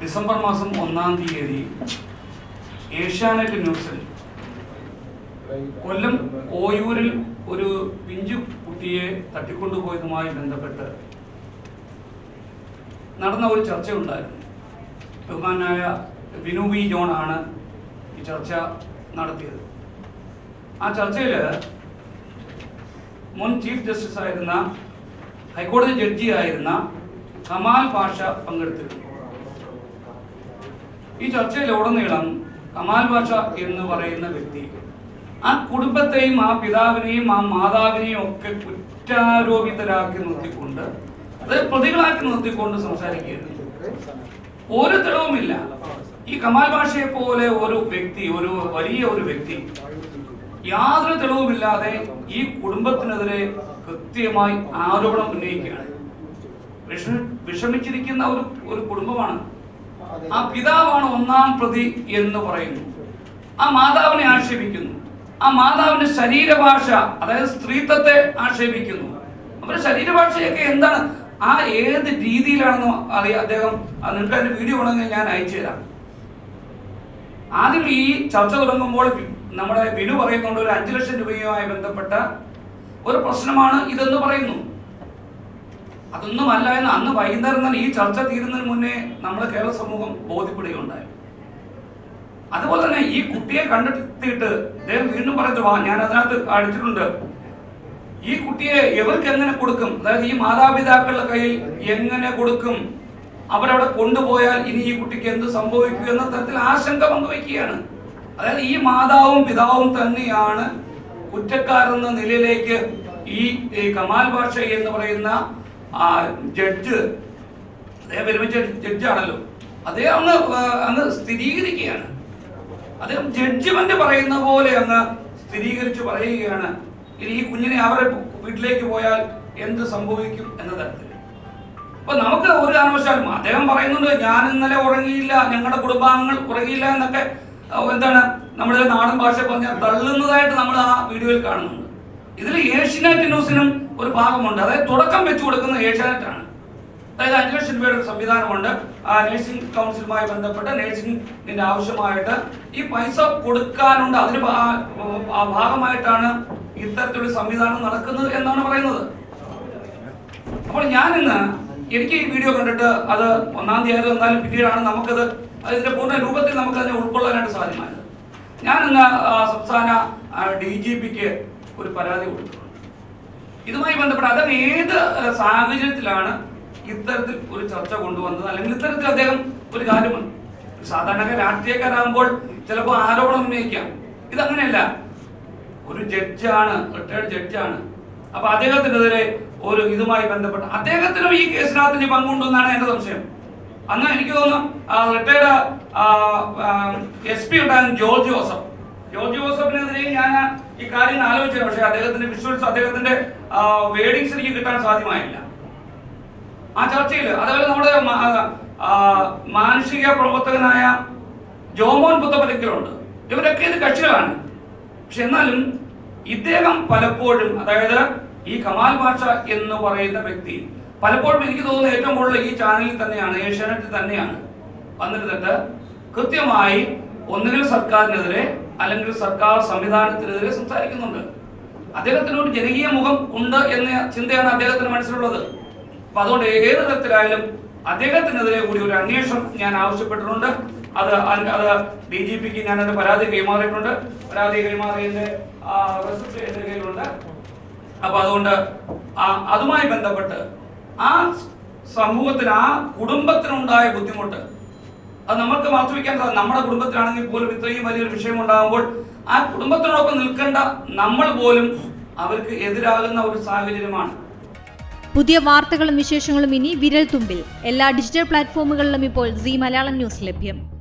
December മാസം ഒന്നാം തീയതി ഏഷ്യാനെറ്റ് ന്യൂസിൽ കൊല്ലം ഓയൂരിൽ ഒരു പിഞ്ചു കുട്ടിയെ തട്ടിക്കൊണ്ടുപോയതുമായി ബന്ധപ്പെട്ട് നടന്ന ഒരു ചർച്ചയുണ്ടായിരുന്നു ബഹുമാനായ വിനു വി ജോൺ ആണ് ഈ ചർച്ച നടത്തിയത് ആ ചർച്ചയിൽ മുൻ ചീഫ് ജസ്റ്റിസ് ആയിരുന്ന ഹൈക്കോടതി ജഡ്ജി ആയിരുന്ന കമാൽ പാഷ പങ്കെടുത്തിരുന്നു ഈ ചർച്ചയിൽ ഉടനീളം കമാൽ പാഷ എന്ന് പറയുന്ന വ്യക്തി ആ കുടുംബത്തെയും ആ പിതാവിനെയും ആ മാതാവിനെയും ഒക്കെ കുറ്റാരോപിതരാക്കി നിർത്തിക്കൊണ്ട് അതായത് പ്രതികളാക്കി നിർത്തിക്കൊണ്ട് സംസാരിക്കുകയായിരുന്നു ഒരു തെളിവുമില്ല ഈ കമാൽ ഭാഷയെ പോലെ ഒരു വ്യക്തി ഒരു വലിയ ഒരു വ്യക്തി യാതൊരു തെളിവുമില്ലാതെ ഈ കുടുംബത്തിനെതിരെ കൃത്യമായി ആരോപണം ഉന്നയിക്കുകയാണ് വിഷ വിഷമിച്ചിരിക്കുന്ന ഒരു ഒരു കുടുംബമാണ് ആ പിതാവാണ് ഒന്നാം പ്രതി എന്ന് പറയുന്നു ആ മാതാവിനെ ആക്ഷേപിക്കുന്നു ആ മാതാവിന്റെ ശരീരഭാഷ അതായത് സ്ത്രീത്വത്തെ ആക്ഷേപിക്കുന്നു അവരുടെ ശരീരഭാഷയൊക്കെ എന്താണ് ആ ഏത് രീതിയിലാണെന്നോ അറിയാം അദ്ദേഹം ആ നിങ്ങൾക്ക് അതിന്റെ വീഡിയോ ഉണ്ടെങ്കിൽ ഞാൻ അയച്ചു തരാം ആദ്യം ഈ ചർച്ച തുടങ്ങുമ്പോൾ വി- നമ്മുടെ വിനു പറയുന്നുണ്ട് ഒരു അഞ്ചു ലക്ഷം രൂപയുമായി ബന്ധപ്പെട്ട ഒരു പ്രശ്നമാണ് ഇതെന്ന് പറയുന്നു അതൊന്നും അല്ല എന്ന് അന്ന് വൈകുന്നേരം തന്നെ ഈ ചർച്ച തീരുന്നതിന് മുന്നേ നമ്മുടെ കേരള സമൂഹം ബോധ്യപ്പെടുകയുണ്ടായി അതുപോലെ തന്നെ ഈ കുട്ടിയെ കണ്ടെത്തിയിട്ട് അദ്ദേഹം വീണ്ടും പറയുന്നത് വാ ഞാൻ അതിനകത്ത് അടിച്ചിട്ടുണ്ട് ഈ കുട്ടിയെ എവർക്ക് എങ്ങനെ കൊടുക്കും അതായത് ഈ മാതാപിതാക്കളുടെ കയ്യിൽ എങ്ങനെ കൊടുക്കും അവരവിടെ കൊണ്ടുപോയാൽ ഇനി ഈ കുട്ടിക്ക് എന്ത് സംഭവിക്കും എന്ന തരത്തിൽ ആശങ്ക പങ്കുവയ്ക്കുകയാണ് അതായത് ഈ മാതാവും പിതാവും തന്നെയാണ് കുറ്റക്കാരെന്ന നിലയിലേക്ക് ഈ ഈ കമാൽ ഭാഷ എന്ന് പറയുന്ന ആ ജഡ്ജ് അദ്ദേഹം വിരമിച്ച ജഡ്ജാണല്ലോ അദ്ദേഹം അങ്ങ് ആ, അങ്ങ് സ്ഥിരീകരിക്കുകയാണ് അദ്ദേഹം ജഡ്ജിമെന്റ് പറയുന്ന പോലെ അങ്ങ് സ്ഥിരീകരിച്ച് പറയുകയാണ് ഇനി ഈ കുഞ്ഞിനെ അവരുടെ വീട്ടിലേക്ക് പോയാൽ എന്ത് സംഭവിക്കും എന്ന തരത്തിൽ അപ്പൊ നമുക്ക് ഒരു കാരണവശാലും അദ്ദേഹം പറയുന്നുണ്ട് ഞാൻ ഇന്നലെ ഉറങ്ങിയില്ല ഞങ്ങളുടെ കുടുംബാംഗങ്ങൾ ഉറങ്ങിയില്ല എന്നൊക്കെ ആ, എന്താണ് നമ്മുടെ നാടൻ ഭാഷ പറഞ്ഞ തള്ളുന്നതായിട്ട് നമ്മൾ ആ വീഡിയോയിൽ കാണുന്നുണ്ട് ഇതിൽ ഏഷ്യനെറ്റ് ന്യൂസിനും ഒരു ഭാഗമുണ്ട് അതായത് തുടക്കം വെച്ചു കൊടുക്കുന്ന ഏഷ്യാനെറ്റ് ആണ് അതായത് അഞ്ച് ലക്ഷം രൂപയുടെ ഒരു സംവിധാനമുണ്ട് ആ നഴ്സിംഗ് കൗൺസിലുമായി ബന്ധപ്പെട്ട നഴ്സിംഗിന്റെ ആവശ്യമായിട്ട് ഈ പൈസ കൊടുക്കാനുണ്ട് അതിന് ഭാ- ആ ഭാഗമായിട്ടാണ് ഇത്തരത്തിലുള്ള സംവിധാനം നടക്കുന്നത് എന്നാണ് പറയുന്നത് അപ്പോൾ ഞാൻ ഇന്ന് എനിക്ക് ഈ വീഡിയോ കണ്ടിട്ട് അത് ഒന്നാം തീയതി വന്നാലും പിന്നീടാണ് നമുക്കത് അതിന്റെ പൂർണ്ണ രൂപത്തിൽ നമുക്ക് അതിനെ ഉൾക്കൊള്ളാനായിട്ട് സാധ്യമായത് ഞാൻ ഇന്ന് ആ, സംസ്ഥാന ഡി ജി പിക്ക് ഒരു പരാതി കൊടുത്തിട്ടുണ്ട് ഇതുമായി ബന്ധപ്പെട്ട് അദ്ദേഹം ഏത് ആ, സാഹചര്യത്തിലാണ് ഇത്തരത്തിൽ ഒരു ചർച്ച കൊണ്ടുവന്നത് അല്ലെങ്കിൽ ഇത്തരത്തിൽ അദ്ദേഹം ഒരു കാര്യം സാധാരണ രാഷ്ട്രീയക്കാരാകുമ്പോൾ ചിലപ്പോൾ ആരോപണം ഉന്നയിക്കാം ഇതങ്ങനെയല്ല ഒരു ജഡ്ജാണ് റിട്ടയർഡ് ജഡ്ജാണ് അപ്പൊ അദ്ദേഹത്തിനെതിരെ ഒരു ഇതുമായി ബന്ധപ്പെട്ട് അദ്ദേഹത്തിനും ഈ കേസിനകത്ത് ഇനി പങ്കുണ്ടെന്നാണ് എന്റെ സംശയം അന്ന് എനിക്ക് തോന്നുന്നു റിട്ടയർഡ് എസ് പി ഉണ്ടായിരുന്നു ജോർജ് ജോസഫ് ജോർജ് ജോസഫിനെതിരെ ഞാൻ ഈ കാര്യങ്ങൾ ആലോചിച്ചത് പക്ഷേ അദ്ദേഹത്തിന്റെ വിഷ്വൽസ് അദ്ദേഹത്തിന്റെ വേഡിങ്സ് എനിക്ക് കിട്ടാൻ സാധ്യമായില്ല ആ ചർച്ചയിൽ അതേപോലെ നമ്മുടെ മാ- ആ, മാനുഷിക പ്രവർത്തകനായ ജോമോൻ പുത്തപ്പലിക്കലുണ്ട് ഇവരൊക്കെ ഇത് കക്ഷികളാണ് പക്ഷെ എന്നാലും ഇദ്ദേഹം പലപ്പോഴും അതായത് ഈ കമാൽ ഭാഷ എന്ന് പറയുന്ന വ്യക്തി പലപ്പോഴും എനിക്ക് തോന്നുന്നത് ഏറ്റവും കൂടുതൽ ഈ ചാനലിൽ തന്നെയാണ് ഏഷ്യാനെറ്റിൽ തന്നെയാണ് വന്നിരുന്നിട്ട് കൃത്യമായി ഒന്നുകിൽ സർക്കാരിനെതിരെ അല്ലെങ്കിൽ സർക്കാർ സംവിധാനത്തിനെതിരെ സംസാരിക്കുന്നുണ്ട് അദ്ദേഹത്തിന് ഒരു ജനകീയ മുഖം ഉണ്ട് എന്ന ചിന്തയാണ് അദ്ദേഹത്തിന് മനസ്സിലുള്ളത് അപ്പൊ അതുകൊണ്ട് ഏത് തരത്തിലായാലും അദ്ദേഹത്തിനെതിരെ കൂടി ഒരു അന്വേഷണം ഞാൻ ആവശ്യപ്പെട്ടിട്ടുണ്ട് അത് അൻ- അത് ഡി ജി പിക്ക് ഞാൻ എന്റെ പരാതി കൈമാറിയിട്ടുണ്ട് പരാതി കൈമാറിയതിന്റെ റെസിപ്റ്റ് എന്റെ കയ്യിലുണ്ട് അപ്പൊ അതുകൊണ്ട് ആ അതുമായി ബന്ധപ്പെട്ട് ആ സമൂഹത്തിന് ആ കുടുംബത്തിനുണ്ടായ ബുദ്ധിമുട്ട് അത് നമുക്ക് മാറ്റിവെക്കാൻ സാധിക്കും നമ്മുടെ കുടുംബത്തിലാണെങ്കിൽ പോലും ഇത്രയും വലിയൊരു വിഷയം ഉണ്ടാകുമ്പോൾ ആ കുടുംബത്തിനോടൊപ്പം നിൽക്കേണ്ട നമ്മൾ പോലും അവർക്ക് എതിരാകുന്ന ഒരു സാഹചര്യമാണ് പുതിയ വാർത്തകളും വിശേഷങ്ങളും ഇനി വിരൽ തുമ്പിൽ എല്ലാ ഡിജിറ്റൽ പ്ലാറ്റ്ഫോമുകളിലും ഇപ്പോൾ സി മലയാളം ന്യൂസ് ലഭ്യം